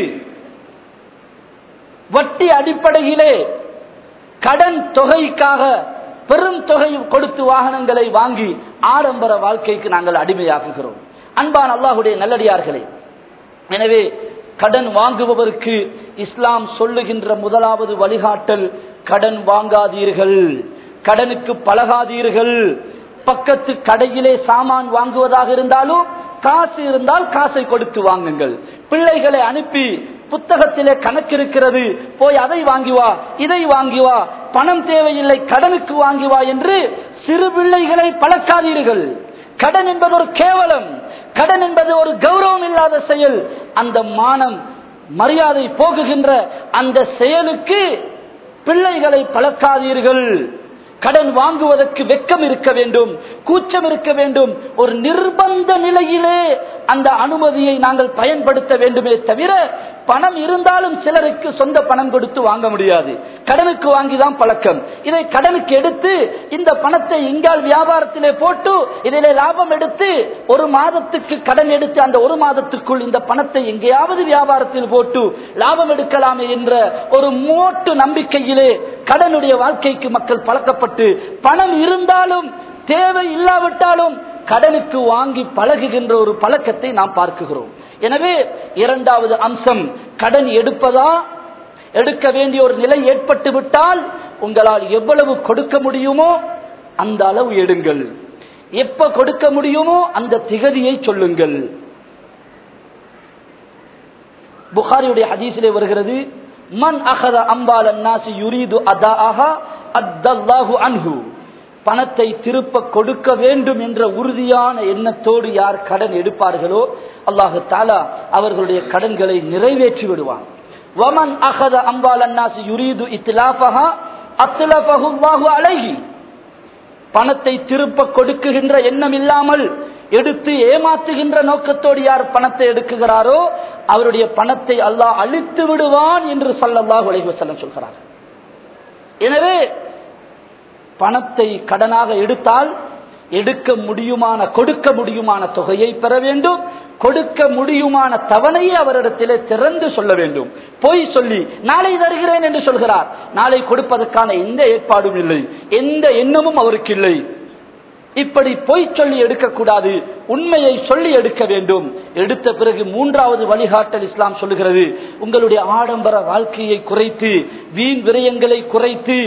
வட்டி அடிப்படையிலே கடன் தொகைக்காக பெரும் தொகை கொடுத்து வாகனங்களை வாங்கி ஆடம்பர வாழ்க்கைக்கு நாங்கள் அடிமையாக்குகிறோம் அன்பான் அல்லாஹுடைய நல்லடியார்களே எனவே கடன் வாங்குபவருக்கு இஸ்லாம் சொல்லுகின்ற முதலாவது வழிகாட்டல் கடன் வாங்காதீர்கள் கடனுக்கு பழகாதீர்கள் பக்கத்து கடையிலே சாமான் வாங்குவதாக இருந்தாலும் காசு இருந்தால் காசை கொடுத்து வாங்குங்கள் பிள்ளைகளை அனுப்பி புத்தகத்திலே கணக்கு இருக்கிறது போய் அதை வாங்கி வா இதை வாங்கி வா பணம் தேவையில்லை கடனுக்கு வாங்கி வா என்று சிறு பிள்ளைகளை பழக்காதீர்கள் கடன் என்பது ஒரு கேவலம் கடன் என்பது ஒரு கௌரவம் இல்லாத செயல் அந்த மானம் மரியாதை போகுகின்ற அந்த செயலுக்கு பிள்ளைகளை பழக்காதீர்கள் கடன் வாங்குவதற்கு வெக்கம் இருக்க வேண்டும் கூச்சம் இருக்க வேண்டும் ஒரு நிர்பந்த நிலையிலே அந்த அனுமதியை நாங்கள் பயன்படுத்த வேண்டுமே தவிர பணம் இருந்தாலும் சிலருக்கு சொந்த பணம் கொடுத்து வாங்க முடியாது கடனுக்கு வாங்கிதான் பழக்கம் இதை கடனுக்கு எடுத்து இந்த பணத்தை இங்கால் வியாபாரத்திலே போட்டு இதிலே லாபம் எடுத்து ஒரு மாதத்துக்கு கடன் எடுத்து அந்த ஒரு மாதத்துக்குள் இந்த பணத்தை எங்கேயாவது வியாபாரத்தில் போட்டு லாபம் எடுக்கலாமே என்ற ஒரு மோட்டு நம்பிக்கையிலே கடனுடைய வாழ்க்கைக்கு மக்கள் பழக்கப்பட்டு பணம் இருந்தாலும் தேவை இல்லாவிட்டாலும் கடனுக்கு வாங்கி பழகுகின்ற ஒரு பழக்கத்தை நாம் பார்க்குகிறோம் எனவே இரண்டாவது அம்சம் கடன் எடுப்பதா எடுக்க வேண்டிய ஒரு நிலை ஏற்பட்டு விட்டால் உங்களால் எவ்வளவு கொடுக்க முடியுமோ அந்த அளவு எடுங்கள் எப்ப கொடுக்க முடியுமோ அந்த திகதியை சொல்லுங்கள் புகாரியுடைய ஹதீஸிலே வருகிறது மன் அகத அம்பால் அன்னாசி யுரீது அதாஹ அத்தல்லாஹு அன்ஹு பணத்தை திருப்ப கொடுக்க வேண்டும் என்ற உறுதியான எண்ணத்தோடு யார் கடன் எடுப்பார்களோ அல்லாஹு தாலா அவர்களுடைய கடன்களை நிறைவேற்றி விடுவான் வமன் அகத அம்பால் அன்னாசி யுரீது இத்லாஃபஹா அத்லஃபஹு அல்லாஹு அலைஹி பணத்தை திருப்ப கொடுக்குகின்ற எண்ணம் இல்லாமல் எடுத்து ஏமாத்துகின்ற நோக்கத்தோடு யார் பணத்தை எடுக்குகிறாரோ அவருடைய பணத்தை அல்லாஹ் அழித்து விடுவான் என்று சல்லல்லாஹு அலைஹி வஸல்லம் சொல்கிறார் எனவே பணத்தை கடனாக எடுத்தால் எடுக்க முடியுமான கொடுக்க முடியுமான தொகையை பெற வேண்டும் கொடுக்க முடியுமான தவணையை அவரிடத்திலே திறந்து சொல்ல வேண்டும் பொய் சொல்லி நாளை தருகிறேன் என்று சொல்கிறார் நாளை கொடுப்பதற்கான எந்த ஏற்பாடும் இல்லை எந்த எண்ணமும் அவருக்கு இல்லை இப்படி பொய் சொல்லி எடுக்கக்கூடாது உண்மையை சொல்லி எடுக்க வேண்டும் எடுத்த பிறகு மூன்றாவது வழிகாட்டல் இஸ்லாம் சொல்லுகிறது உங்களுடைய ஆடம்பர வாழ்க்கையை குறைத்து வீண் விரயங்களை குறைத்து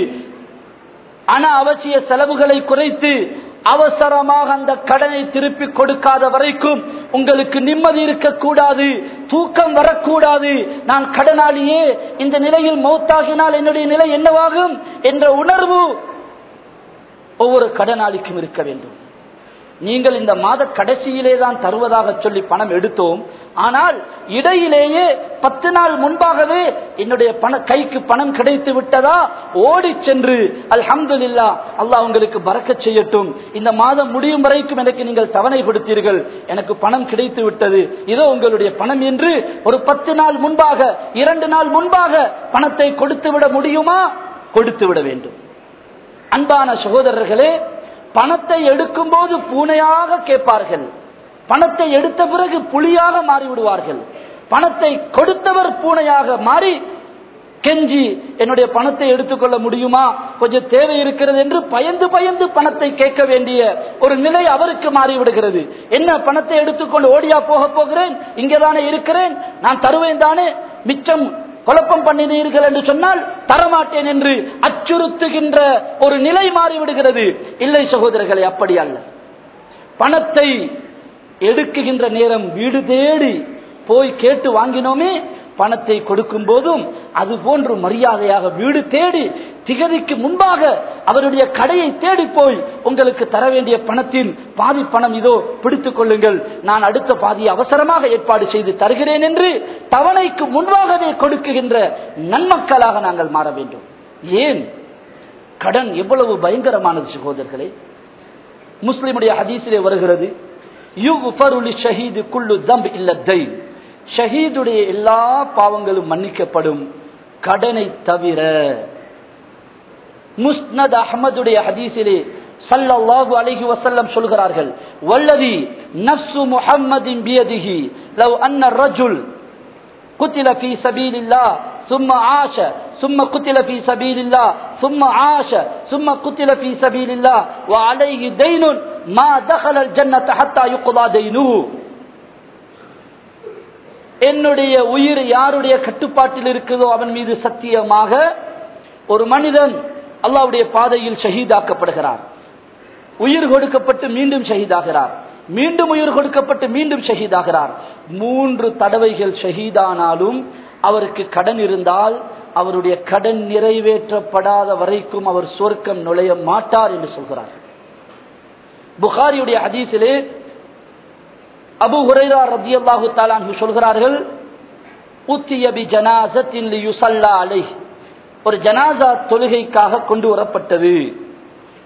அன அவசிய செலவுகளை குறைத்து அவசரமாக அந்த கடனை திருப்பி கொடுக்காத வரைக்கும் உங்களுக்கு நிம்மதி இருக்கக்கூடாது தூக்கம் வரக்கூடாது நான் கடனாளியே இந்த நிலையில் மௌத்தாகினால் என்னுடைய நிலை என்னவாகும் என்ற உணர்வு ஒவ்வொரு கடனாளிக்கும் இருக்க வேண்டும் நீங்கள் இந்த மாத கடைசியிலே தான் தருவதாக சொல்லி பணம் எடுத்தோம் ஆனால் இடையிலேயே பத்து நாள் முன்பாகவே என்னுடைய பண கைக்கு பணம் கிடைத்து விட்டதா ஓடி சென்று அல்ஹம்துலில்லா அல்லாஹ் உங்களுக்கு பறக்க செய்யட்டும் இந்த மாதம் முடியும் வரைக்கும் எனக்கு நீங்கள் தவணை கொடுத்தீர்கள் எனக்கு பணம் கிடைத்து விட்டது இதோ உங்களுடைய பணம் என்று ஒரு பத்து நாள் முன்பாக இரண்டு நாள் முன்பாக பணத்தை கொடுத்து விட முடியுமா கொடுத்து விட வேண்டும் அன்பான சகோதரர்களே பணத்தை எடுக்கும் போது பூனையாக கேட்பார்கள் பணத்தை எடுத்த பிறகு புலியாக மாறிவிடுவார்கள் பணத்தை கொடுத்தவர் பூனையாக மாறி கெஞ்சி என்னுடைய பணத்தை எடுத்துக்கொள்ள முடியுமா கொஞ்சம் தேவை இருக்கிறது என்று பயந்து பயந்து பணத்தை கேட்க வேண்டிய ஒரு நிலை அவருக்கு மாறிவிடுகிறது என்ன பணத்தை எடுத்துக்கொண்டு ஓடியா போக போகிறேன் இங்கேதானே இருக்கிறேன் நான் தருவேன் தானே மிச்சம் குழப்பம் பண்ணினீர்கள் என்று சொன்னால் தரமாட்டேன் என்று அச்சுறுத்துகின்ற ஒரு நிலை மாறிவிடுகிறது இல்லை சகோதரர்களை அப்படி அல்ல பணத்தை எடுக்குகின்ற நேரம் வீடு தேடி போய் கேட்டு வாங்கினோமே பணத்தை கொடுக்கும் போதும் அது போன்று மரியாதையாக வீடு தேடி திகதிக்கு முன்பாக அவருடைய கடையை தேடி போய் உங்களுக்கு தர வேண்டிய பணத்தின் பாதி பணம் இதோ பிடித்துக் கொள்ளுங்கள் நான் அடுத்த பாதியை அவசரமாக ஏற்பாடு செய்து தருகிறேன் என்று தவணைக்கு முன்பாகவே கொடுக்குகின்ற நன்மக்களாக நாங்கள் மாற வேண்டும் ஏன் கடன் எவ்வளவு பயங்கரமானது சகோதரர்களே முஸ்லிமுடைய ஹதீஸிலே வருகிறது ஷஹீது குள்ளு தம் இல்ல தை ஷஹீதுடைய எல்லா பாவங்களும் மன்னிக்கப்படும் கடனை தவிர முஸ்னத் அஹமதுடைய ஹதீஸிலே சல்லல்லாஹு அலைஹி வஸல்லம் சொல்கிறார்கள் வல்லதி நஃப்சு முஹம்மதின் பியதிஹி லவ் அன்ன ரஜுல் قتل في سبيل الله ثم عاش ثم قتل في سبيل الله ثم عاش ثم قتل في سبيل الله وعليه دين ما دخل الجنة حتى يقضى دينه என்னுடைய உயிர் யாருடைய கட்டுப்பாட்டில் இருக்குதோ அவன் மீது சத்தியமாக ஒரு மனிதன் அல்லாவுடைய பாதையில் ஷஹீதாக்கப்படுகிறார் உயிர் கொடுக்கப்பட்டு மீண்டும் ஷஹீதாகிறார் மீண்டும் உயிர் கொடுக்கப்பட்டு மீண்டும் ஷஹீதாகிறார் மூன்று தடவைகள் ஷஹீதானாலும் அவருக்கு கடன் இருந்தால் அவருடைய கடன் நிறைவேற்றப்படாத வரைக்கும் அவர் சொர்க்கம் நுழைய மாட்டார் என்று சொல்கிறார் புகாரியுடைய ஹதீஸிலே அபு ஹுரைரா ரதி அல்லாஹு தாலான் சொல்கிறார்கள் உத்தியபி ஜனாசத்தின் யுசல்லா அலை ஒரு ஜனாசா தொழுகைக்காக கொண்டு வரப்பட்டது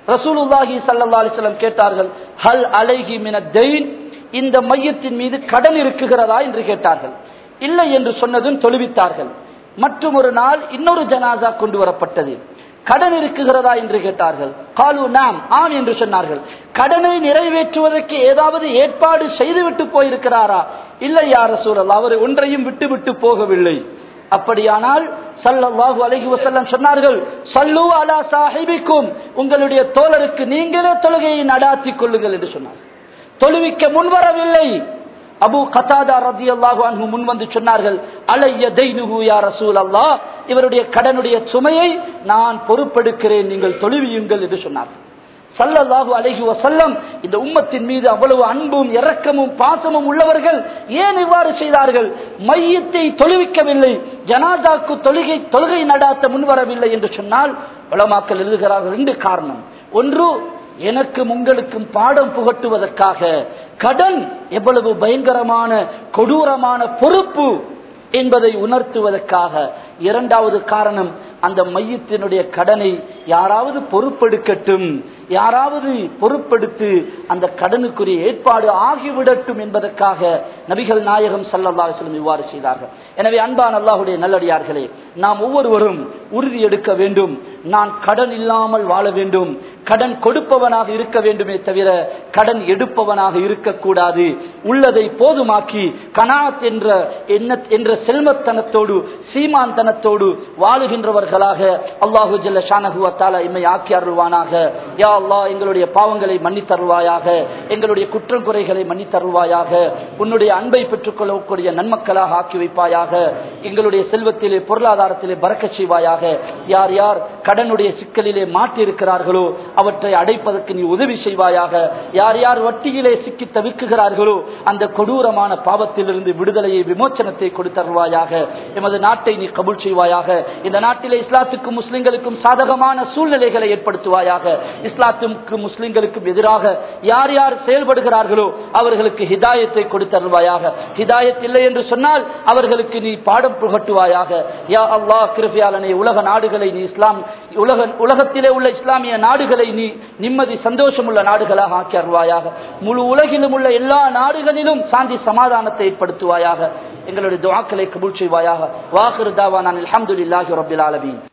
ரசூலுல்லாஹி ஸல்லல்லாஹு அலைஹி வஸல்லம் கேட்டார்கள் ஹல் அலைஹி மின தெயின் இந்த மையத்தின் மீது கடன் இருக்குகிறதா என்று கேட்டார்கள் இல்லை என்று சொன்னதும் தொழுவித்தார்கள் மற்றும் ஒரு நாள் இன்னொரு ஜனாசா கொண்டு வரப்பட்டது கடன் இருக்குகிறதா என்று கேட்டார்கள் காலு நாம் ஆம் என்று சொன்னார்கள் கடனை நிறைவேற்றுவதற்கு ஏதாவது ஏற்பாடு செய்துவிட்டு போயிருக்கிறாரா இல்லை யார சூழல் அவர் ஒன்றையும் விட்டு விட்டு போகவில்லை அப்படியானால் சல்லல்லாஹு அலைஹி வஸல்லம் சொன்னார்கள் சல்லு அலா சாஹிபிக்கும் உங்களுடைய தோழருக்கு நீங்களே தொழுகையை நடாத்திக் கொள்ளுங்கள் என்று சொன்னார் தொழுவிக்க முன்வரவில்லை அபு கதாதா ரதி அல்லாஹு முன் வந்து சொன்னார்கள் அலைய தைனுகு யா ரசூல் அல்லாஹ் இவருடைய கடனுடைய சுமையை நான் பொறுப்பெடுக்கிறேன் நீங்கள் தொழுவியுங்கள் என்று சொன்னார்கள் சல்லல்லாஹு அலைஹி வசல்லம் இந்த உம்மத்தின் மீது அவ்வளவு அன்பும் இரக்கமும் பாசமும் உள்ளவர்கள் ஏன் இவ்வாறு செய்தார்கள் மையத்தை தொழுவிக்கவில்லை ஜனாதாக்கு தொழுகை தொழுகை நடாத்த முன்வரவில்லை என்று சொன்னால் உலமாக்கள் எழுதுகிறார்கள் ரெண்டு காரணம் ஒன்று எனக்கும் உங்களுக்கும் பாடம் புகட்டுவதற்காக கடன் எவ்வளவு பயங்கரமான கொடூரமான பொறுப்பு என்பதை உணர்த்துவதற்காக இரண்டாவது காரணம் அந்த மையத்தினுடைய கடனை யாராவது பொறுப்பெடுக்கட்டும் யாராவது பொறுப்பெடுத்து அந்த கடனுக்குரிய ஏற்பாடு ஆகிவிடட்டும் என்பதற்காக நபிகள் நாயகம் சல்லல்லாஹம் இவ்வாறு செய்தார்கள் எனவே அன்பான் அல்லாஹுடைய நல்லடியார்களே நாம் ஒவ்வொருவரும் உறுதி எடுக்க வேண்டும் நான் கடன் இல்லாமல் வாழ வேண்டும் கடன் கொடுப்பவனாக இருக்க வேண்டுமே தவிர கடன் எடுப்பவனாக இருக்கக்கூடாது உள்ளதை போதுமாக்கி கனாத் என்ற எண்ண என்ற செல்மத்தனத்தோடு சீமாந்தனத்தோடு வாழுகின்றவர்களாக அல்லாஹு ஜல்ல ஷானகுவத்தால இம்மை ஆக்கி அருள்வானாக யா அல்லாஹ் எங்களுடைய பாவங்களை மன்னித்தருள்வாயாக எங்களுடைய குற்றம் குறைகளை மன்னித்தருள்வாயாக உன்னுடைய அன்பை பெற்றுக் கொள்ளக்கூடிய நன்மக்களாக ஆக்கி வைப்பாயாக எங்களுடைய செல்வத்திலே பொருளாதாரத்திலே பறக்க செய்வாயாக யார் யார் கடனுடைய சிக்கலிலே மாட்டியிருக்கிறார்களோ அவற்றை அடைப்பதற்கு நீ உதவி செய்வாயாக யார் யார் வட்டியிலே சிக்கி தவிக்குகிறார்களோ அந்த கொடூரமான பாவத்திலிருந்து விடுதலையை விமோச்சனத்தை கொடுத்தருவாயாக எமது நாட்டை நீ கபூல் செய்வாயாக இந்த நாட்டிலே இஸ்லாத்துக்கும் முஸ்லிம்களுக்கும் சாதகமான சூழ்நிலைகளை ஏற்படுத்துவாயாக இஸ்லாத்துக்கும் முஸ்லிம்களுக்கும் எதிராக யார் யார் செயல்படுகிறார்களோ அவர்களுக்கு ஹிதாயத்தை கொடுத்தருவாயாக ஹிதாயத் இல்லை என்று சொன்னால் அவர்களுக்கு நீ பாடம் புகட்டுவாயாக யா அல்லாஹ் கிருபியாளனை உலக நாடுகளை நீ இஸ்லாம் உலக உலகத்திலே உள்ள இஸ்லாமிய நாடுகளை நீ நிம்மதி சந்தோஷம் உள்ள நாடுகளாக ஆக்கி அருவாயாக முழு உலகிலும் உள்ள எல்லா நாடுகளிலும் சாந்தி சமாதானத்தை ஏற்படுத்துவாயாக எங்களுடைய துவாக்களை கபூல் செய்வாயாக வாக்குறுதாவா நான் அலமதுல்லாஹி ரபில் ஆலமீன்